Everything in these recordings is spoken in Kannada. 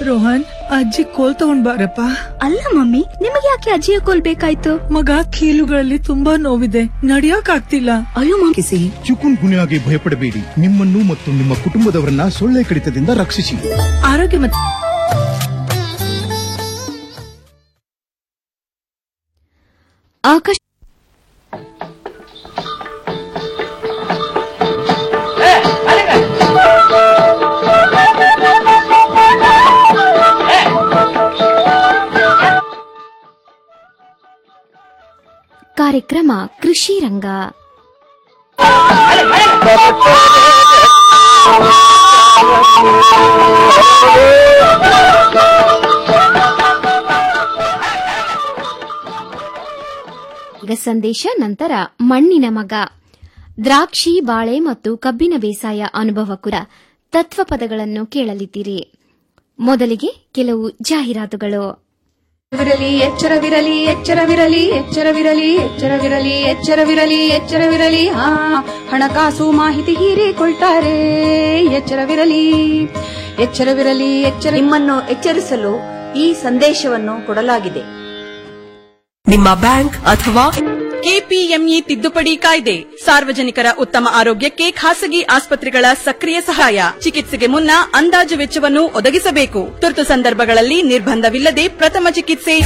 ರೋಹನ್ ಅಜ್ಜಿ ಕೋಲ್ ತಗೊಂಡ್ ಬಾರಪ್ಪ ಅಲ್ಲ ಮಮ್ಮಿ ನಿಮಗೆ ಯಾಕೆ ಅಜ್ಜಿಯ ಕೋಲ್ ಬೇಕಾಯ್ತು ಮಗ ಕೀಲುಗಳಲ್ಲಿ ತುಂಬಾ ನೋವಿದೆ ನಡಿಯಕ್ ಆಗ್ತಿಲ್ಲ ಅಯ್ಯೋ ಮಗಿಸಿ ಚಿಕುನ್ ಗುನ್ಯಾಗೆ ಭಯಪಡಬೇಡಿ ನಿಮ್ಮನ್ನು ಮತ್ತು ನಿಮ್ಮ ಕುಟುಂಬದವರನ್ನ ಸೊಳ್ಳೆ ಕಡಿತದಿಂದ ರಕ್ಷಿಸಿ ಆರೋಗ್ಯ ಮತ್ತು ಆಕಾಶ ಕಾರ್ಯಕ್ರಮ ಕೃಷಿ ರಂಗ ಈಗ ಸಂದೇಶ ನಂತರ ಮಣ್ಣಿನ ಮಗ ದ್ರಾಕ್ಷಿ ಬಾಳೆ ಮತ್ತು ಕಬ್ಬಿನ ಬೇಸಾಯ ಅನುಭವ ಕೂಡ ತತ್ವಪದಗಳನ್ನು ಕೇಳಲಿದ್ದೀರಿ ಮೊದಲಿಗೆ ಕೆಲವು ಜಾಹೀರಾತುಗಳು ವಿರಲಿ ಎಚ್ಚರವಿರಲಿ ಎಚ್ಚರವಿರಲಿ ಎಚ್ಚರವಿರಲಿ ಎಚ್ಚರವಿರಲಿ ಎಚ್ಚರವಿರಲಿ ಎಚ್ಚರವಿರಲಿ ಹಾ ಹಣಕಾಸು ಮಾಹಿತಿ ಹೀರಿಕೊಳ್ತಾರೆ ಎಚ್ಚರವಿರಲಿ ಎಚ್ಚರವಿರಲಿ ಎಚ್ಚರ ನಿಮ್ಮನ್ನು ಎಚ್ಚರಿಸಲು ಈ ಸಂದೇಶವನ್ನು ಕೊಡಲಾಗಿದೆ ನಿಮ್ಮ ಬ್ಯಾಂಕ್ ಅಥವಾ ಕೆಪಿಎಂಇ ತಿದ್ದುಪಡಿ ಕಾಯ್ದೆ ಸಾರ್ವಜನಿಕರ ಉತ್ತಮ ಆರೋಗ್ಯಕ್ಕೆ ಖಾಸಗಿ ಆಸ್ಪತ್ರೆಗಳ ಸಕ್ರಿಯ ಸಹಾಯ ಚಿಕಿತ್ಸೆಗೆ ಮುನ್ನ ಅಂದಾಜು ವೆಚ್ಚವನ್ನು ಒದಗಿಸಬೇಕು ತುರ್ತು ಸಂದರ್ಭಗಳಲ್ಲಿ ನಿರ್ಬಂಧವಿಲ್ಲದೆ ಪ್ರಥಮ ಚಿಕಿತ್ಸೆ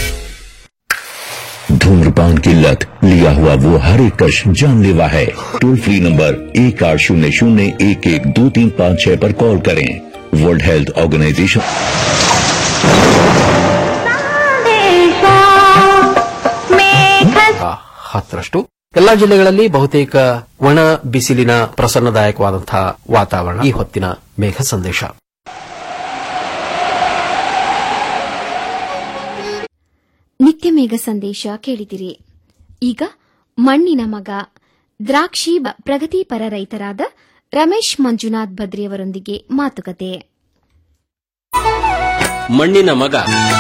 धूम्रपान की लत लिया हुआ वो हर एक कश जानलेवा है टोल फ्री नंबर एक आठ शून्य शून्य एक एक दो तीन पाँच छह पर कॉल करें वर्ल्ड हेल्थ ऑर्गेनाइजेशन ಹತ್ತರಷ್ಟು ಎಲ್ಲಾ ಜಿಲ್ಲೆಗಳಲ್ಲಿ ಬಹುತೇಕ ಒಣ ಬಿಸಿಲಿನ ಪ್ರಸನ್ನದಾಯಕವಾದಂತಹ ವಾತಾವರಣ ಈ ಹೊತ್ತಿನ ಮೇಘ ಸಂದೇಶ ನಿತ್ಯ ಮೇಘ ಸಂದೇಶ ಕೇಳಿದಿರಿ ಈಗ ಮಣ್ಣಿನ ಮಗ ದ್ರಾಕ್ಷಿ ಬ- ಪ್ರಗತಿಪರ ರೈತರಾದ ರಮೇಶ್ ಮಂಜುನಾಥ್ ಬದ್ರಿಯವರೊಂದಿಗೆ ಮಾತುಕತೆ ಮಣ್ಣಿನ ಮಗ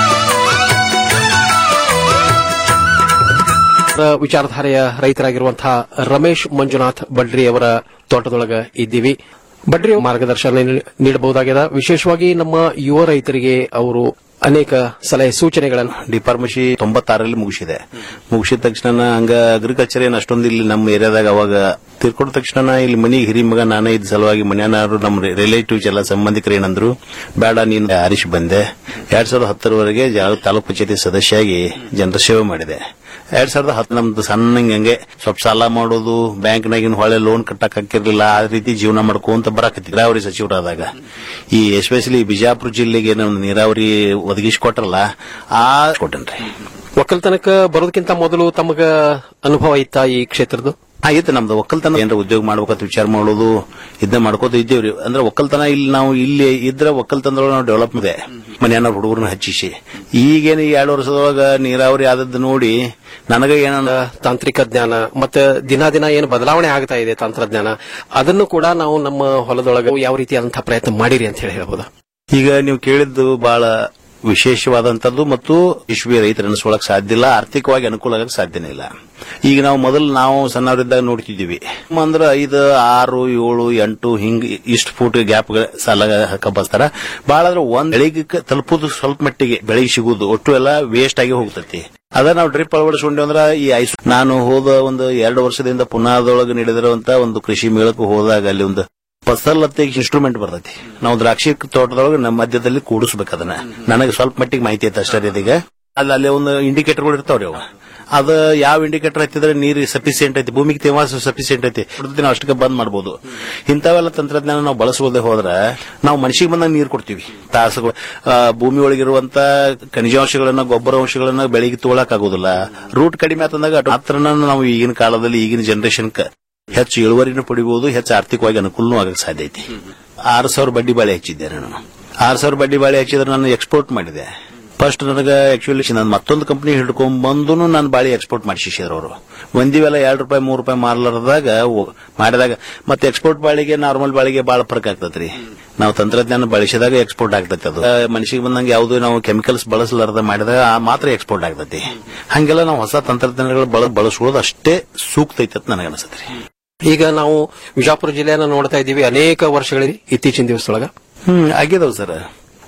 ವಿಚಾರಧಾರೆಯ ರೈತರಾಗಿರುವಂತಹ ರಮೇಶ್ ಮಂಜುನಾಥ್ ಬಡ್ರಿ ಅವರ ತೋಟದೊಳಗ ಇದ್ದೀವಿ ಬಡ್ರಿ ಮಾರ್ಗದರ್ಶನ ನೀ- ನೀಡಬಹುದಾಗಿದೆ ವಿಶೇಷವಾಗಿ ನಮ್ಮ ಯುವ ರೈತರಿಗೆ ಅವರು ಅನೇಕ ಸಲಹೆ ಸೂಚನೆಗಳನ್ನು ಡಿ ಫಾರ್ಮಸಿ ತೊಂಬತ್ತಾರಲ್ಲಿ ಮುಗಿಸಿದೆ ಮುಗಿಸಿದ ತಕ್ಷಣ ಹಂಗ ಅಗ್ರಿಕಲ್ಚರ್ ಏನ್ ಅಷ್ಟೊಂದು ಇಲ್ಲಿ ನಮ್ಮ ಏರಿಯಾದಾಗ ಅವಾಗ ತೀರ್ಕೊಂಡ ತಕ್ಷಣ ಇಲ್ಲಿ ಮನಿಗೆ ಹಿರಿ ಮಗ ನಾನೇ ಇದ್ದ ಸಲುವಾಗಿ ಮನೆಯವರು ನಮ್ಮ ರಿಲೇಟಿವ್ಸ್ ಎಲ್ಲ ಸಂಬಂಧಿಕರು ಏನಂದ್ರು ಬೇಡ ನೀನು ಆರಿಸಿ ಬಂದೆ ಎರಡ್ ಸಾವಿರದ ಹತ್ತರವರೆಗೆ ಜಾ- ತಾಲೂಕು ಪಂಚಾಯತಿ ಸದಸ್ಯಾಗಿ ಜನರ ಸೇವೆ ಮಾಡಿದೆ ಎರಡ್ ಸಾವಿರದ ಹತ್ತು ನಮ್ದು ಸಣ್ಣಂಗೆ ಹಂಗೆ ಸ್ವಲ್ಪ ಸಾಲ ಮಾಡೋದು ಬ್ಯಾಂಕ್ನಾಗಿನ ಹೊಳೆ ಲೋನ್ ಕಟ್ಟಕ್ ಹಾಕಿರ್ಲಿಲ್ಲ ಆ ರೀತಿ ಜೀವನ ಮಾಡ್ಕೊಂತ ಬರಾಕತ್ತಿ ನೀರಾವರಿ ಸಚಿವರಾದಾಗ ಈ ಎಸ್ಪೆಷಲಿ ಬಿಜಾಪುರ ಜಿಲ್ಲೆಗೆ ಏನು ಒಂದು ನೀರಾವರಿ ಒದಗಿಸಿಕೊಟ್ರಲ್ಲ ಆ ಕೊಟ್ಟನ್ರಿ ಒಕ್ಕಲ್ತನಕ ಬರೋದಕ್ಕಿಂತ ಮೊದಲು ತಮಗ ಅನುಭವ ಇತ್ತ ಈ ಕ್ಷೇತ್ರದ ಆಯ್ತು ನಮ್ದು ಒಕ್ಕಲ್ತನ ಏನಾರ ಉದ್ಯೋಗ ಮಾಡ್ಬೇಕಂತ ವಿಚಾರ ಮಾಡೋದು ಇದನ್ನ ಮಾಡ್ಕೋತ ಇದ್ದೇವ್ರಿ ಅಂದ್ರೆ ಒಕ್ಕಲ್ತನ ಇಲ್ಲಿ ನಾವು ಇಲ್ಲಿ ಇದ್ರೆ ಒಕ್ಕಲ್ತನದೊಳಗೆ ನಾವು ಡೆವಲಪ್ ಇದೆ ಮನೆಯನ್ನ ಹುಡುಗರನ್ನ ಹಚ್ಚಿಸಿ ಈಗೇನು ಈ ಎರಡು ವರ್ಷದೊಳಗ ನೀರಾವರಿ ಆದದ್ದು ನೋಡಿ ನನಗ ಏನಂದ ತಾಂತ್ರಿಕ ಜ್ಞಾನ ಮತ್ತೆ ದಿನ ದಿನ ಏನು ಬದಲಾವಣೆ ಆಗ್ತಾ ಇದೆ ತಂತ್ರಜ್ಞಾನ ಅದನ್ನು ಕೂಡ ನಾವು ನಮ್ಮ ಹೊಲದೊಳಗೆ ಯಾವ ರೀತಿಯಾದಂತಹ ಪ್ರಯತ್ನ ಮಾಡಿರಿ ಅಂತ ಹೇಳಿ ಹೇಳ್ಬೋದಾ ಈಗ ನೀವು ಕೇಳಿದ್ದು ಬಹಳ ವಿಶೇಷವಾದಂತದ್ದು ಮತ್ತು ವಿಶ್ವ ರೈತರ ಅನಿಸ್ಕೊಳ್ಳಕ್ ಸಾಧ್ಯ ಇಲ್ಲ ಆರ್ಥಿಕವಾಗಿ ಅನುಕೂಲ ಆಗಕ್ಕೆ ಸಾಧ್ಯನೇ ಇಲ್ಲ ಈಗ ನಾವು ಮೊದಲು ನಾವು ಸಣ್ಣವರಿದ್ದಾಗ ನೋಡ್ತಿದ್ದೀವಿ ಅಂದ್ರೆ ಐದು ಆರು ಏಳು ಎಂಟು ಹಿಂಗ್ ಇಷ್ಟು ಫೂಟ್ ಗ್ಯಾಪ್ ಸಾಲ ಹಾಕಬಸ್ತಾರ ಬಹಳ ಅಂದ್ರೆ ಒಂದ್ ಬೆಳಿಗ್ಗೆ ತಲುಪುದು ಸ್ವಲ್ಪ ಮಟ್ಟಿಗೆ ಬೆಳಿಗ್ಗೆ ಸಿಗುದು ಒಟ್ಟು ಎಲ್ಲ ವೇಸ್ಟ್ ಆಗಿ ಹೋಗ್ತತಿ ಅದ ನಾವು ಡ್ರಿಪ್ ಅಳವಡಿಸ್ಕೊಂಡ್ವಿ ಅಂದ್ರ ಈ ಐಸ್ ನಾನು ಹೋದ ಒಂದು ಎರಡು ವರ್ಷದಿಂದ ಪುನಾದೊಳಗೆ ನಡೆದಿರುವಂತ ಒಂದು ಕೃಷಿ ಮೇಳಕ್ಕೆ ಹೋದಾಗ ಅಲ್ಲಿ ಒಂದು ಫಸಲ್ ಅಂತ ಇನ್ಸ್ಟ್ರೂಮೆಂಟ್ ಬರ್ತೈತಿ ನಾವು ದ್ರಾಕ್ಷಿ ತೋಟದೊಳಗೆ ನಮ್ಮ ಮಧ್ಯದಲ್ಲಿ ಕೂಡಿಸ್ಬೇಕು ಅದನ್ನ ನನಗೆ ಸ್ವಲ್ಪ ಮಟ್ಟಿಗೆ ಮಾಹಿತಿ ಐತೆ ಅಷ್ಟೇ ಇದೀಗ ಅಲ್ಲಿ ಅಲ್ಲಿ ಒಂದು ಇಂಡಿಕೇಟರ್ಗಳು ಇರ್ತಾವ್ರಿ ಅವು ಅದು ಯಾವ ಇಂಡಿಕೇಟರ್ ಹತ್ತಿದ್ರೆ ನೀರು ಸಫಿಸಿಯೆಂಟ್ ಐತಿ ಭೂಮಿಗೆ ತೇವಾಂಶ ಸಫಿಸಿಯೆಂಟ್ ಐತಿ ಬಿಡ್ತೀವಿ ನಾವು ಅಷ್ಟಕ್ಕೆ ಬಂದ್ ಮಾಡಬಹುದು ಇಂಥವೆಲ್ಲ ತಂತ್ರಜ್ಞಾನ ನಾವು ಬಳಸೋದೇ ಹೋದ್ರೆ ನಾವು ಮನುಷ್ಯಗೆ ಬಂದಾಗ ನೀರು ಕೊಡ್ತೀವಿ ತಾಸುಗಳು ಆ, ಭೂಮಿ ಒಳಗಿರುವಂತ ಖನಿಜಾಂಶಗಳನ್ನ ಗೊಬ್ಬರ ಅಂಶಗಳನ್ನ ಬೆಳಿಗ್ಗೆ ತಗೊಳಕ್ ಆಗೋದಿಲ್ಲ ರೂಟ್ ಕಡಿಮೆ ಆತಂದಾಗ ಮಾತ್ರನ ನಾವು ಈಗಿನ ಕಾಲದಲ್ಲಿ ಈಗಿನ ಜನರೇಷನ್ ಹೆಚ್ಚು ಇಳುವರಿನೂ ಪಡಿಬಹುದು ಹೆಚ್ಚು ಆರ್ಥಿಕವಾಗಿ ಅನುಕೂಲನೂ ಆಗಕ್ಕೆ ಸಾಧ್ಯ ಐತಿ ಆರು ಸಾವಿರ ಬಡ್ಡಿ ಬಾಳೆ ಹಚ್ಚಿದ್ದೆ ನಾನು ಆರು ಸಾವಿರ ಬಡ್ಡಿ ಬಾಳೆ ಹಚ್ಚಿದ್ರೆ ನಾನು ಎಕ್ಸ್ಪೋರ್ಟ್ ಮಾಡಿದೆ ಫಸ್ಟ್ ನನಗೆ ಆಕ್ಚುಲಿ ನಾನು ಮತ್ತೊಂದು ಕಂಪನಿ ಹಿಡ್ಕೊಂಡ್ ಬಂದು ನಾನು ಬಾಳಿ ಎಕ್ಸ್ಪೋರ್ಟ್ ಮಾಡಿಸಿದ್ರು ಅವರು ಒಂದಿವೆಲ್ಲ ಎರಡು ರೂಪಾಯಿ ಮೂರು ರೂಪಾಯಿ ಮಾರ್ಲಾರದಾಗ ಓ- ಮಾಡಿದಾಗ ಮತ್ತೆ ಎಕ್ಸ್ಪೋರ್ಟ್ ಬಾಳಿಗೆ ನಾರ್ಮಲ್ ಬಾಳಿಗೆ ಬಹಳ ಫರಕ್ ಆಗ್ತದ್ರಿ ನಾವು ತಂತ್ರಜ್ಞಾನ ಬಳಸಿದಾಗ ಎಕ್ಸ್ಪೋರ್ಟ್ ಆಗ್ತೈತೆ ಅದು ಆ, ಮನುಷ್ಯಗೆ ಬಂದಂಗೆ ಯಾವುದು ನಾವು ಕೆಮಿಕಲ್ಸ್ ಬಳಸಲಾರದ ಮಾಡಿದಾಗ ಆ ಮಾತ್ರ ಎಕ್ಸ್ಪೋರ್ಟ್ ಆಗ್ತೈತಿ ಹಂಗೆಲ್ಲ ನಾವು ಹೊಸ ತಂತ್ರಜ್ಞಾನಗಳು ಬಳ ಬಳಸ್ಕೊಳ್ಳೋದು ಅಷ್ಟೇ ಸೂಕ್ತ ಐತೆ ಅಂತ ನನಗೆ ಅನಿಸುತ್ತೆ ಈಗ ನಾವು ವಿಜಾಪುರ ಜಿಲ್ಲೆಯನ್ನ ನೋಡ್ತಾ ಇದ್ದೀವಿ ಅನೇಕ ವರ್ಷಗಳಲ್ಲಿ ಇತ್ತೀಚಿನ ದಿವಸದೊಳಗ ಹ್ಮ್ ಆಗಿದಾವ್ ಸರ್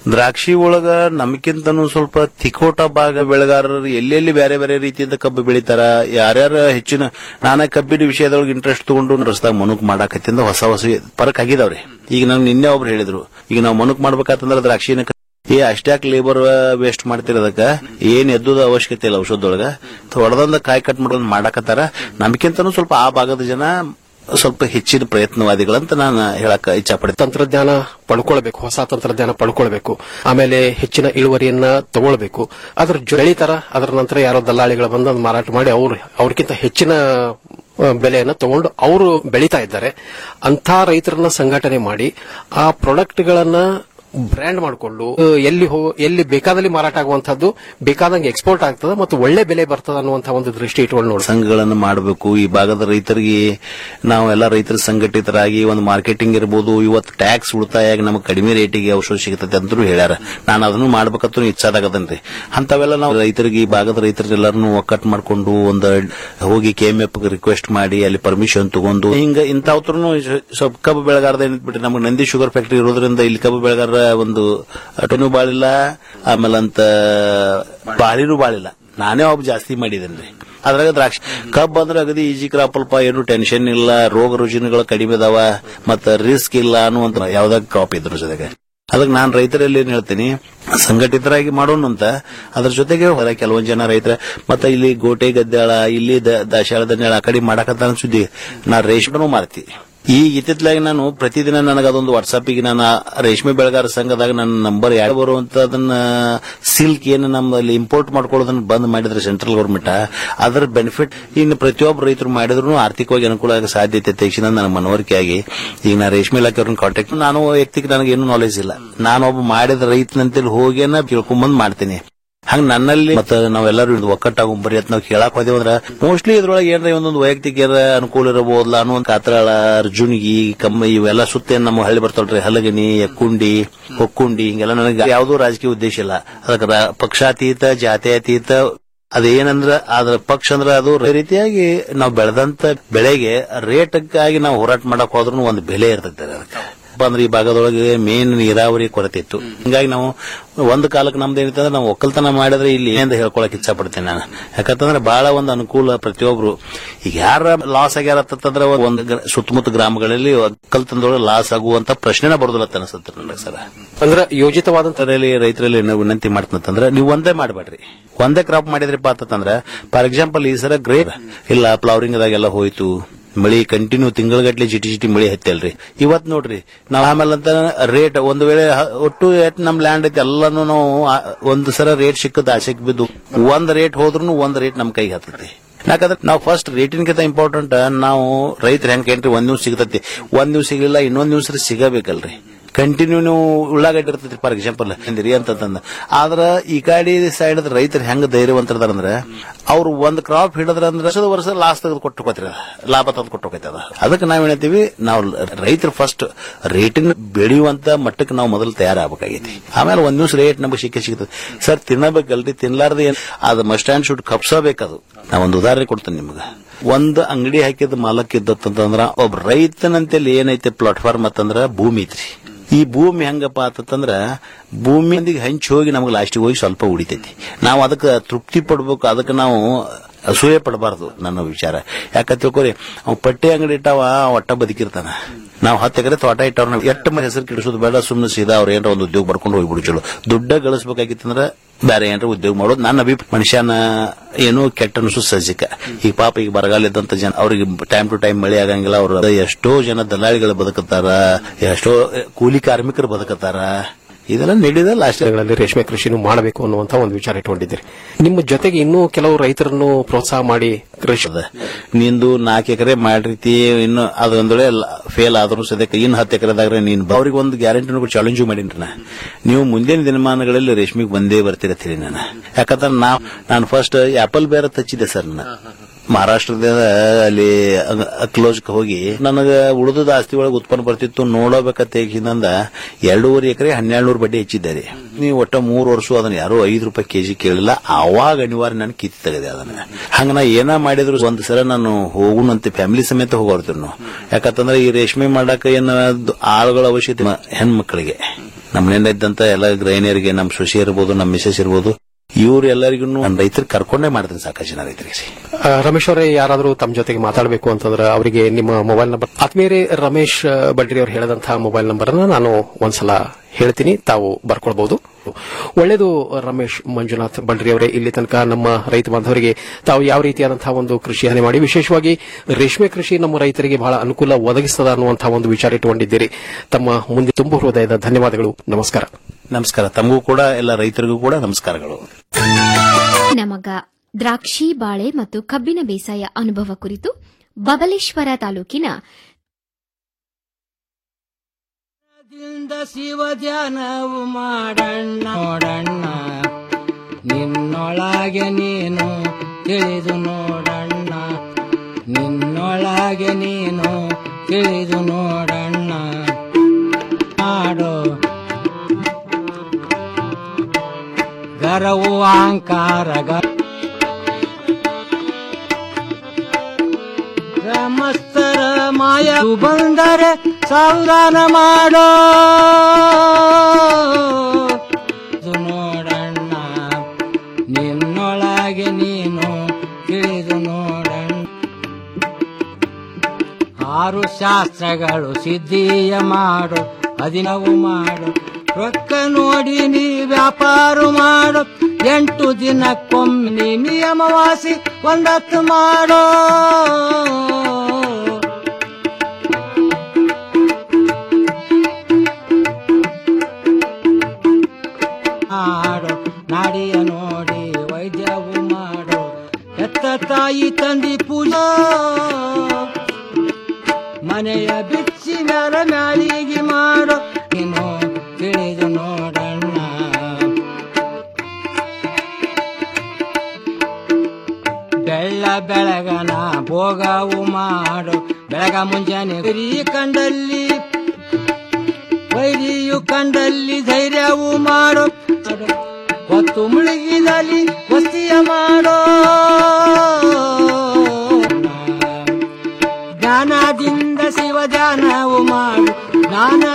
ದ್ರಾಕ್ಷಿ ಒಳಗ ನಮ್ಕಿಂತನೂ ಸ್ವಲ್ಪ ತಿಕೋಟ ಭಾಗ ಬೆಳೆಗಾರರು ಎಲ್ಲೆಲ್ಲಿ ಬೇರೆ ಬೇರೆ ರೀತಿಯಿಂದ ಕಬ್ಬು ಬೆಳಿತಾರ ಯಾರ್ಯಾರ ಹೆಚ್ಚಿನ ನಾನಾ ಕಬ್ಬಿನ ವಿಷಯದೊಳಗೆ ಇಂಟ್ರೆಸ್ಟ್ ತಗೊಂಡು ರಸ್ತಾಗ ಮನುಕ್ ಮಾಡಾಕತ್ತಿಂದ ಹೊಸ ಹೊಸ ಫರಕ್ ಆಗಿದಾವ್ರಿ ಈಗ ನಂಗೆ ನಿನ್ನೆ ಒಬ್ರು ಹೇಳಿದ್ರು ಈಗ ನಾವು ಮನುಕ್ ಮಾಡ್ಬೇಕಂತಂದ್ರೆ ದ್ರಾಕ್ಷಿನ ಏ ಅಷ್ಟ್ಯಾಕ್ ಲೇಬರ್ ವೇಸ್ಟ್ ಮಾಡ್ತಿರೋದಕ್ಕ ಏನ್ ಎದ್ದುದ ಅವಶ್ಯಕತೆ ಇಲ್ಲ ಔಷಧದೊಳಗ ಹೊಡೆದಂದ ಕಾಯಿ ಕಟ್ ಮಾಡೋದ್ ಮಾಡಾಕತ್ತಾರ ನಮ್ಕಿಂತನೂ ಸ್ವಲ್ಪ ಆ ಭಾಗದ ಜನ ಸ್ವಲ್ಪ ಹೆಚ್ಚಿನ ಪ್ರಯತ್ನವಾದಿಗಳಂತ ನಾನು ಹೇಳಕ್ ಇಚ್ಛಾ ಪಡ್ತೀನಿ ತಂತ್ರಜ್ಞಾನ ಪಡ್ಕೊಳ್ಬೇಕು ಹೊಸ ತಂತ್ರಜ್ಞಾನ ಪಡ್ಕೊಳ್ಬೇಕು ಆಮೇಲೆ ಹೆಚ್ಚಿನ ಇಳುವರಿಯನ್ನ ತಗೊಳ್ಬೇಕು ಅದ್ರ ಜೊ- ಬೆಳಿತಾರ ಅದರ ನಂತರ ಯಾರೋ ದಲ್ಲಾಳಿಗಳು ಬಂದು ಅದ್ನ ಮಾರಾಟ ಮಾಡಿ ಅವ್ರು ಅವ್ರಿಗಿಂತ ಹೆಚ್ಚಿನ ಆ, ಬೆಲೆಯನ್ನ ತಗೊಂಡು ಅವರು ಬೆಳೀತಾ ಇದ್ದಾರೆ ಅಂತ ರೈತರನ್ನ ಸಂಘಟನೆ ಮಾಡಿ ಆ ಪ್ರಾಡಕ್ಟ್ಗಳನ್ನ ಬ್ರ್ಯಾಂಡ್ ಮಾಡಿಕೊಂಡು ಎಲ್ಲಿ ಹೋ ಎಲ್ಲಿ ಬೇಕಾದಲ್ಲಿ ಮಾರಾಟ ಆಗುವಂತಹದ್ದು ಬೇಕಾದಂಗೆ ಎಕ್ಸ್ಪೋರ್ಟ್ ಆಗ್ತದೆ ಮತ್ತು ಒಳ್ಳೆ ಬೆಲೆ ಬರ್ತದೆ ಅನ್ನುವಂತಹ ಒಂದು ದೃಷ್ಟಿ ಇಟ್ಕೊಂಡು ನೋಡಿ ಸಂಘಗಳನ್ನು ಮಾಡಬೇಕು ಈ ಭಾಗದ ರೈತರಿಗೆ ನಾವು ಎಲ್ಲ ರೈತರ ಸಂಘಟಿತರಾಗಿ ಒಂದು ಮಾರ್ಕೆಟಿಂಗ್ ಇರ್ಬೋದು ಇವತ್ತು ಟ್ಯಾಕ್ಸ್ ಉಳಿತಾಯ ಆಗಿ ನಮಗೆ ಕಡಿಮೆ ರೇಟಿಗೆ ಔಷಧ ಸಿಗುತ್ತದೆ ಅಂತಲೂ ಹೇಳ್ಯಾರ ನಾನು ಅದನ್ನು ಮಾಡ್ಬೇಕಂತೂ ಇಚ್ಛಾದಾಗದನ್ರಿ ಅಂತವೆಲ್ಲ ನಾವು ರೈತರಿಗೆ ಈ ಭಾಗದ ರೈತರೆಲ್ಲರನ್ನು ಒಕ್ಕಟ್ಟು ಮಾಡ್ಕೊಂಡು ಒಂದು ಹೋಗಿ ಕೆ ಎಂ ಎಫ್ ರಿಕ್ವೆಸ್ಟ್ ಮಾಡಿ ಅಲ್ಲಿ ಪರ್ಮಿಷನ್ ತಗೊಂಡು ಹಿಂಗ ಇಂಥವ್ರು ಸ್ವಲ್ಪ ಕಬ್ಬು ಬೆಳೆಗಾರದ ಏನಿಟ್ಬಿಟ್ರೆ ನಮಗೆ ನಂದಿ ಶುಗರ್ ಫ್ಯಾಕ್ಟರಿ ಇರೋದ್ರಿಂದ ಇಲ್ಲಿ ಕಬ್ಬು ಬೆಳೆಗಾರ ಒಂದು ಟೊನು ಬಾಳಿಲ್ಲ ಆಮೇಲೆ ಅಂತ ಬಾಳಿನೂ ಬಾಳಿಲ್ಲ ನಾನೇ ಒಬ್ಬ ಜಾಸ್ತಿ ಮಾಡಿದ್ದೇನೆ ಅದ್ರಾಗ ದ್ರಾಕ್ಷಿ ಕಬ್ಬು ಅಂದ್ರೆ ಅಗದಿ ಈಜಿ ಕ್ರಾಪ್ ಅಲ್ಪ ಏನು ಟೆನ್ಷನ್ ಇಲ್ಲ ರೋಗ ರುಜಿನಗಳು ಕಡಿಮೆ ಅದಾವ ಮತ್ತ ರಿಸ್ಕ್ ಇಲ್ಲ ಅನ್ನುವಂತ ಯಾವ್ದಾಗ ಕ್ರಾಪ್ ಇದ್ರು ಜೊತೆಗೆ ಅದಕ್ಕೆ ನಾನು ರೈತರಲ್ಲಿ ಏನ್ ಹೇಳ್ತೀನಿ ಸಂಘಟಿತರಾಗಿ ಮಾಡೋಣ ಅಂತ ಅದ್ರ ಜೊತೆಗೆ ಹೊರ ಕೆಲವೊಂದ್ ಜನ ರೈತರ ಮತ್ತೆ ಇಲ್ಲಿ ಗೋಟೆ ಗದ್ದಾಳ ಇಲ್ಲಿ ದ- ದಾಸ್ಯಾಳ ದನ್ಯಾಳ ಆ ಕಡೆ ಮಾಡಕತ್ತ ಸುದ್ದಿ ನಾ ರೇಷ್ಮೆನೂ ಮಾರ್ತಿ ಈಗ ಇತ್ತಿತ್ತಲಾಗಿ ನಾನು ಪ್ರತಿದಿನ ನನಗೆ ಅದೊಂದು ವಾಟ್ಸಾಪಿಗೆ ನಾನು ಆ ರೇಷ್ಮೆ ಬೆಳೆಗಾರ ಸಂಘದಾಗ ನನ್ನ ನಂಬರ್ ಯಾರು ಬರುವಂತದನ್ನ ಸಿಲ್ಕ್ ಏನು ನಮ್ಮಲ್ಲಿ ಇಂಪೋರ್ಟ್ ಮಾಡ್ಕೊಳ್ಳೋದನ್ನ ಬಂದ್ ಮಾಡಿದ್ರೆ ಸೆಂಟ್ರಲ್ ಗೌರ್ಮೆಂಟ್ ಅದರ ಬೆನಿಫಿಟ್ ಇನ್ನು ಪ್ರತಿಯೊಬ್ಬ ರೈತರು ಮಾಡಿದ್ರು ಆರ್ಥಿಕವಾಗಿ ಅನುಕೂಲ ಆಗೋ ಸಾಧ್ಯತೆ ತೆಗೆಸಿದ ನನಗೆ ಮನವರಿಕೆ ಆಗಿ ಈಗ ನಾ ರೇಷ್ಮೆ ಇಲಾಖೆ ಅವ್ರನ್ನ ಕಾಂಟ್ಯಾಕ್ಟ್ ನಾನು ವೈಯಕ್ತಿಕ ನನಗೆ ಏನು ನಾಲೆಜ್ ಇಲ್ಲ ನಾನೊಬ್ಬ ಮಾಡಿದ ರೈತನಂತೇಳಿ ಹೋಗೇನ ತಿಳ್ಕೊಂಬಂದ್ ಮಾಡ್ತೀನಿ ಹಂಗ ನನ್ನಲ್ಲಿ ಮತ್ತೆ ನಾವೆಲ್ಲರೂ ಇದು ಒಕ್ಕಟ್ಟಾಗುಂಬರಿ ಅಂತ ನಾವು ಕೇಳಕ್ ಹೋದೇವ್ ಅಂದ್ರ ಮೋಸ್ಟ್ಲಿ ಇದ್ರೊಳಗೆ ಏನ್ರ ಒಂದೊಂದು ವೈಯಕ್ತಿಕ ಏನಾರ ಅನುಕೂಲ ಇರಬಹುದಲ್ಲ ಅನ್ನುವಂತ ಕಾತ್ರಾಳ ಅರ್ಜುನ್ಗಿ ಕಮ್ಮ ಇವೆಲ್ಲ ಸುತ್ತ ಏನ್ ನಮ್ಮ ಹಳ್ಳಿ ಬರ್ತಾವ್ರಿ ಹಲಗನಿ ಎಕ್ಕುಂಡಿ ಹೊಕ್ಕುಂಡಿ ಹಿಂಗೆಲ್ಲ ನನಗೆ ಯಾವುದೋ ರಾಜಕೀಯ ಉದ್ದೇಶ ಇಲ್ಲ ಅದಕ್ಕೆ ರಾ- ಪಕ್ಷಾತೀತ ಜಾತ್ಯತೀತ ಅದೇನಂದ್ರ ಅದ್ರ ಪಕ್ಷ ಅಂದ್ರೆ ಅದು ಈ ರೀತಿಯಾಗಿ ನಾವು ಬೆಳೆದಂತ ಬೆಳೆಗೆ ರೇಟ್ಗಾಗಿ ನಾವು ಹೋರಾಟ ಮಾಡಕ್ ಹೋದ್ರೂ ಒಂದು ಬೆಲೆ ಇರ್ತೈತೆ ಅದಕ್ಕೆ ಅಂದ್ರೆ ಈ ಭಾಗದೊಳಗೆ ಮೇನ್ ನೀರಾವರಿ ಕೊರತೆ ಇತ್ತು ಹಿಂಗಾಗಿ ನಾವು ಒಂದು ಕಾಲಕ್ಕೆ ನಮ್ದು ಏನಿತ್ತಂದ್ರೆ ನಾವು ಒಕ್ಕಲ್ತನ ಮಾಡಿದ್ರೆ ಇಲ್ಲಿ ಏನ್ ಹೇಳ್ಕೊಳಕ್ ಇಚ್ಛಾ ಪಡ್ತೇನೆ ನಾನು ಯಾಕಂತಂದ್ರೆ ಬಹಳ ಒಂದು ಅನುಕೂಲ ಪ್ರತಿಯೊಬ್ರು ಈಗ ಯಾರ ಲಾಸ್ ಆಗ್ಯಾರ ಅಂತಂದ್ರೆ ಒಂದು ಗ್ರ- ಸುತ್ತಮುತ್ತ ಗ್ರಾಮಗಳಲ್ಲಿ ಒಕ್ಕಲ್ತನದೊಳಗೆ ಲಾಸ್ ಆಗುವಂತ ಪ್ರಶ್ನೆನ ಬರೋದಿಲ್ಲ ಅಂತ ಅನಿಸುತ್ತೆ ನನಗೆ ಸರ್ ಅಂದ್ರೆ ಯೋಜಿತವಾದಂತ ರೈತರಲ್ಲಿ ರೈತರಲ್ಲಿ ನಾವು ವಿನಂತಿ ಮಾಡ್ತಂತಂದ್ರೆ ನೀವು ಒಂದೇ ಮಾಡಬೇಡ್ರಿ ಒಂದೇ ಕ್ರಾಪ್ ಮಾಡಿದ್ರಿಪ್ಪ ಅಂತಂದ್ರೆ ಫಾರ್ ಎಕ್ಸಾಂಪಲ್ ಈ ಸಲ ಗ್ರೇಪ್ ಇಲ್ಲ ಫ್ಲವರಿಂಗ್ ದಾಗೆಲ್ಲ ಹೋಯ್ತು ಮಳಿ ಕಂಟಿನ್ಯೂ ತಿಂಗಳಗಟ್ಲೆ ಜಿಟಿ ಜಿಟಿ ಮಳಿ ಹತ್ತಲ್ರಿ ಇವತ್ ನೋಡ್ರಿ ನಾವ್ ಆಮೇಲೆ ಅಂತ ರೇಟ್ ಒಂದು ವೇಳೆ ಹ- ಒಟ್ಟು ಎಟ್ ನಮ್ ಲ್ಯಾಂಡ್ ಐತಿ ಎಲ್ಲಾನು ನಾವು ಆ- ಒಂದು ಸಲ ರೇಟ್ ಸಿಕ್ಕದ ಆಸೆಗೆ ಬಿದ್ದು ಒಂದ್ ರೇಟ್ ಹೋದ್ರು ಒಂದ್ ರೇಟ್ ನಮ್ ಕೈಗೆ ಹತ್ತತಿ ಯಾಕಂದ್ರೆ ನಾವು ಫಸ್ಟ್ ರೇಟಿನ್ಕಿಂತ ಇಂಪಾರ್ಟೆಂಟ್ ನಾವು ರೈತರ ಹೆಂಗ್ ಕೇಳ್ರಿ ಒಂದ್ ನ್ಯೂಸ್ ಸಿಗತೈತಿ ಒಂದ್ ನ್ಯೂಸ್ ಸಿಗಲಿಲ್ಲ ಇನ್ನೊಂದ್ ನ್ಯೂಸ್ ಸಿಗಬೇಕಲ್ರಿ ಕಂಟಿನ್ಯೂ ನೀವು ಉಳ್ಳಾಗಡ್ಡಿ ಇರ್ತೈತಿ ಫಾರ್ ಎಕ್ಸಾಂಪಲ್ ಅಂದಿರಿ ಅಂತಂದ ಆದ್ರ ಈ ಕಡೆ ಸೈಡ್ ರೈತರು ಹೆಂಗ್ ಧೈರ್ಯವಂತರದಾರಂದ್ರ ಅವ್ರು ಒಂದ್ ಕ್ರಾಪ್ ಹಿಡಿದ್ರ ಅಂದ್ರೆ ವರ್ಷದ ವರ್ಷ ಲಾಸ್ ತೆಗೆದು ಕೊಟ್ಟು ಲಾಭ ತಂದು ಕೊಟ್ಟು ಅದ ಅದಕ್ಕೆ ನಾವ್ ಏನೈತಿವಿ ನಾವು ರೈತರು ಫಸ್ಟ್ ರೇಟಿನ ಬೆಳೆಯುವಂತ ಮಟ್ಟಕ್ಕೆ ನಾವು ಮೊದಲು ತಯಾರಾಗಬೇಕಾಗೈತಿ ಆಮೇಲೆ ಒಂದ್ ನ್ಯೂಸ್ ರೇಟ್ ನಮಗೆ ಸಿಕ್ಕೇ ಸಿಗ್ತದೆ ಸರ್ ತಿನ್ನಬೇಕಲ್ರಿ ತಿನ್ಲಾರ್ದ ಏನ್ ಅದು ಮಸ್ಟ್ ಆ್ಯಂಡ್ ಶುಡ್ ಕಪ್ಸಬೇಕದು ನಾ ಒಂದು ಉದಾಹರಣೆ ಕೊಡ್ತೇನೆ ನಿಮ್ಗೆ ಒಂದು ಅಂಗಡಿ ಹಾಕಿದ ಮಾಲಕ್ ಇದ್ದತ್ತಂದ್ರ ಒಬ್ಬ ರೈತನಂತೇಳಿ ಏನೈತೆ ಪ್ಲಾಟ್ಫಾರ್ಮ್ ಅಂತಂದ್ರ ಭೂಮಿ ಐತ್ರಿ ಈ ಭೂಮಿ ಹೆಂಗಪ್ಪ ಅಂತಂದ್ರ ಭೂಮಿಯೊಂದಿಗೆ ಹಂಚಿ ಹೋಗಿ ನಮಗೆ ಲಾಸ್ಟಿಗೆ ಹೋಗಿ ಸ್ವಲ್ಪ ಉಳಿತೈತಿ ನಾವು ಅದಕ್ಕೆ ತೃಪ್ತಿ ಪಡ್ಬೇಕು ಅದಕ್ಕೆ ನಾವು ಅಸೂಯೆ ಪಡಬಾರ್ದು ನನ್ನ ವಿಚಾರ ಯಾಕಂತ ತಿಳ್ಕೊರಿ ಅವ್ ಪಟ್ಟಿ ಅಂಗಡಿ ಇಟ್ಟಾವ ಅವ ಒಟ್ಟ ಬದುಕಿರ್ತಾನ ನಾವು ಹತ್ತು ಎಕರೆ ತೋಟ ಇಟ್ಟವ್ರ ಎಷ್ಟು ಮಂದಿ ಹೆಸರು ಕೆಡಿಸೋದು ಬೇಡ ಸುಮ್ಮನೆ ಸೀದಾ ಅವ್ರ ಏನಾರ ಒಂದು ಉದ್ಯೋಗ ಬರ್ಕೊಂಡು ಹೋಗ್ಬಿಡು ಚಲೋ ದುಡ್ಡ ಗಳಿಸ್ಬೇಕಾಗಿತ್ತಂದ್ರ ಬೇರೆ ಏನಾರ ಉದ್ಯೋಗ ಮಾಡೋದು ನನ್ನ ಅಭಿ ಮನುಷ್ಯನ ಏನು ಕೆಟ್ಟ ಅನಿಸು ಸಜ್ಜಿಕ ಈಗ ಪಾಪ ಈಗ ಬರಗಾಲ ಇದ್ದಂತ ಜನ ಅವ್ರಿಗೆ ಟೈಮ್ ಟು ಟೈಮ್ ಮಳೆ ಆಗಂಗಿಲ್ಲ ಅವ್ರ ಎಷ್ಟೋ ಜನ ದಲ್ಲಾಳಿಗಳು ಬದುಕುತ್ತಾರ ಎಷ್ಟೋ ಕೂಲಿ ಕಾರ್ಮಿಕರು ಬದುಕುತ್ತಾರ ಇದೆಲ್ಲ ನಡೆದ ಲಾಸ್ಟ್ ಗಳಲ್ಲಿ ರೇಷ್ಮೆ ಕೃಷಿನೂ ಮಾಡಬೇಕು ಅನ್ನುವಂತ ಒಂದು ವಿಚಾರ ಇಟ್ಕೊಂಡಿದ್ದೀರಿ ನಿಮ್ಮ ಜೊತೆಗೆ ಇನ್ನೂ ಕೆಲವು ರೈತರನ್ನು ಪ್ರೋತ್ಸಾಹ ಮಾಡಿ ಕೃಷಿ ಅದ ನಿಂದು ನಾಲ್ಕು ಎಕರೆ ಮಾಡಿರ್ತಿ ಇನ್ನು ಅದೊಂದ್ ವೇಳೆ ಫೇಲ್ ಆದ್ರೂ ಸದ್ಯಕ್ಕೆ ಇನ್ನು ಹತ್ತು ಎಕರೆದಾಗ ನೀನ್ ಅವ್ರಿಗೆ ಒಂದು ಗ್ಯಾರಂಟಿ ಚಾಲೆಂಜು ಮಾಡೀನಿ ನಾ ನೀವು ಮುಂದಿನ ದಿನಮಾನಗಳಲ್ಲಿ ರೇಷ್ಮೆಗೆ ಬಂದೇ ಬರ್ತಿರತ್ತೀರಿ ನಾನು ಯಾಕಂದ್ರೆ ನಾ ನಾನು ಫಸ್ಟ್ ಆಪಲ್ ಬೇರೆ ಹಚ್ಚಿದೆ ಸರ್ ನಾನು ಮಹಾರಾಷ್ಟ್ರದ ಅಲ್ಲಿ ಕ್ಲೋಸ್ ಹೋಗಿ ನನಗೆ ಉಳಿದ ಆಸ್ತಿ ಒಳಗೆ ಉತ್ಪನ್ನ ಬರ್ತಿತ್ತು ನೋಡಬೇಕಂತ ಹೇಗಿಂದ ಎರಡೂವರೆ ಎಕರೆ ಹನ್ನೆರಡು ನೂರು ಬಡ್ಡಿ ಹೆಚ್ಚಿದ್ದಾರೆ ನೀವು ಒಟ್ಟ ಮೂರು ವರ್ಷ ಅದನ್ನ ಯಾರೋ ಐದು ರೂಪಾಯಿ ಕೆಜಿ ಕೇಳಿಲ್ಲ ಅವಾಗ ಅನಿವಾರ್ಯ ನಾನು ಕಿತ್ತಿ ತೆಗೆದೆ ಅದನ್ನ ಹಂಗ ನಾ ಏನ ಮಾಡಿದ್ರು ಒಂದ್ ಸಲ ನಾನು ಹೋಗುಣಂತೆ ಫ್ಯಾಮಿಲಿ ಸಮೇತ ಹೋಗೋರ್ತೀವಿ ನಾವು ಯಾಕಂತಂದ್ರೆ ಈ ರೇಷ್ಮೆ ಮಾಡಾಕ ಏನ ಆಳುಗಳ ಅವಶ್ಯಕತೆ ಮ- ಹೆಣ್ಮಕ್ಳಿಗೆ ನಮ್ಮ ಮನೆಯಿಂದ ಇದ್ದಂತ ಎಲ್ಲ ಗೃಹಿಣಿಯರಿಗೆ ನಮ್ಮ ಸೊಸೆ ಇರ್ಬೋದು ನಮ್ಮ ಮಿಸಸ್ ಇರ್ಬೋದು ಇವ್ರು ಎಲ್ಲರಿಗೂ ನಾನು ರೈತರಿಗೆ ಕರ್ಕೊಂಡೇ ಮಾಡ್ತೀನಿ ಸಾಕಷ್ಟು ಜನ ರೈತರಿಗೆ ರೀ. ಆ, ರಮೇಶ್ ಅವರೇ ಯಾರಾದರೂ ತಮ್ಮ ಜೊತೆಗೆ ಮಾತಾಡಬೇಕು ಅಂತಂದ್ರೆ ಅವರಿಗೆ ನಿಮ್ಮ ಮೊಬೈಲ್ ನಂಬರ್ ಆತ್ಮೀಯರೇ ರಮೇಶ್ ಆ, ಬಡ್ರಿ ಅವರು ಹೇಳಿದಂತಹ ಮೊಬೈಲ್ ನಂಬರ್ ಅನ್ನ ನಾನು ಒಂದ್ಸಲ ಹೇಳ್ತೀನಿ ತಾವು ಬರ್ಕೊಳ್ಬಹುದು ಒಳ್ಳೆಯದು ರಮೇಶ್ ಮಂಜುನಾಥ್ ಬಡ್ರಿ ಅವರೇ ಇಲ್ಲಿ ತನಕ ನಮ್ಮ ರೈತ ಬಾಂಧವರಿಗೆ ತಾವು ಯಾವ ರೀತಿಯಾದಂತಹ ಒಂದು ಕೃಷಿ ಹಾನಿ ಮಾಡಿ ವಿಶೇಷವಾಗಿ ರೇಷ್ಮೆ ಕೃಷಿ ನಮ್ಮ ರೈತರಿಗೆ ಬಹಳ ಅನುಕೂಲ ಒದಗಿಸ್ತದ ಅನ್ನುವಂತಹ ಒಂದು ವಿಚಾರ ಇಟ್ಟುಕೊಂಡಿದ್ದೀರಿ ತಮ್ಮ ಮುಂದೆ ತುಂಬ ಹೃದಯದ ಧನ್ಯವಾದಗಳು ನಮಸ್ಕಾರ ನಮಸ್ಕಾರ ತಮಗೂ ಕೂಡ ಎಲ್ಲ ರೈತರಿಗೂ ಕೂಡ ನಮಸ್ಕಾರಗಳು ನಮಗ ದ್ರಾಕ್ಷಿ ಬಾಳೆ ಮತ್ತು ಕಬ್ಬಿನ ಬೇಸಾಯ ಅನುಭವ ಕುರಿತು ಬಬಲೇಶ್ವರ ತಾಲೂಕಿನ ದಿಂದ ಶಿವ ಧ್ಯಾನವು ಮಾಡಣ್ಣ ನೋಡಣ್ಣ ನಿನ್ನೊಳಗೆ ನೀನು ತಿಳಿದು ನೋಡಣ್ಣ ನಿನ್ನೊಳಗೆ ನೀನು ತಿಳಿದು ನೋಡಣ್ಣ ಮಾಡೋ ಗರವು ಅಹಂಕಾರ ಗ ಗ್ರಾಮಸ್ಥರ ಮಾಯ ಬಂದರೆ ಸಾವಧಾನ ಮಾಡೋ ಇದು ನೋಡಣ್ಣ ನಿನ್ನೊಳಗೆ ನೀನು ತಿಳಿದು ನೋಡಣ್ಣ ಆರು ಶಾಸ್ತ್ರಗಳು ಸಿದ್ಧಿಯ ಮಾಡು ಹದಿನವು ಮಾಡು ರೊಕ್ಕ ನೋಡಿ ನೀ ವ್ಯಾಪಾರ ಮಾಡು ಎಂಟು ದಿನಕ್ಕೊಮ್ಮೆ ನೀ ನಿಯಮವಾಸಿ ಒಂದತ್ತು ಮಾಡೋ ಮಾಡು ನಾಡಿಯ ನೋಡಿ ವೈದ್ಯವು ಮಾಡು ಎತ್ತ ತಾಯಿ ತಂದಿ ಪೂಜಾ ಮನೆಯ ಬಿಚ್ಚಿ ಮ್ಯಾಲ ಮ್ಯಾಲಿಗೆ ಮಾಡು ನೀನು ತಿಳಿದು ನೋಡಣ್ಣ ಬೆಳ್ಳ ಬೆಳಗನ ಭೋಗವು ಮಾಡು ಬೆಳಗ ಮುಂಜಾನೆ ಗುರಿ ಕಂಡಲ್ಲಿ ವೈರಿಯು ಕಂಡಲ್ಲಿ ಧೈರ್ಯವು ಮಾಡು ಹೊತ್ತು ಮುಳುಗಿದಲ್ಲಿ ವಸ್ತಿಯ ಮಾಡೋ ಜ್ಞಾನದಿಂದ ಶಿವ ಧ್ಯಾನವು ಮಾಡು ಜ್ಞಾನ